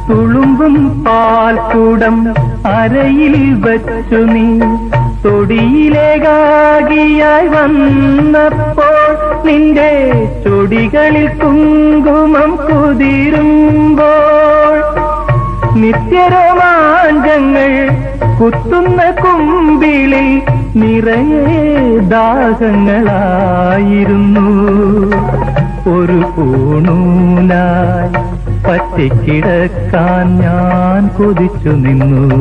തുളുമ്പും പാൽക്കുടം അരയിൽ വച്ചു നീ തൊടിയിലേകാകിയായി വന്നപ്പോൾ നിന്റെ ചൊടികളിൽ കുങ്കുമം കുതിരുമ്പോൾ നിത്യരോമാഞ്ചങ്ങൾ കുത്തുന്ന കുമ്പിളിൽ നിറയെ ദാഹങ്ങളായിരുന്നു ഒരു പൂണൂലായി പറ്റിക്കിടക്കാൻ ഞാൻ കൊതിച്ചു നിന്നു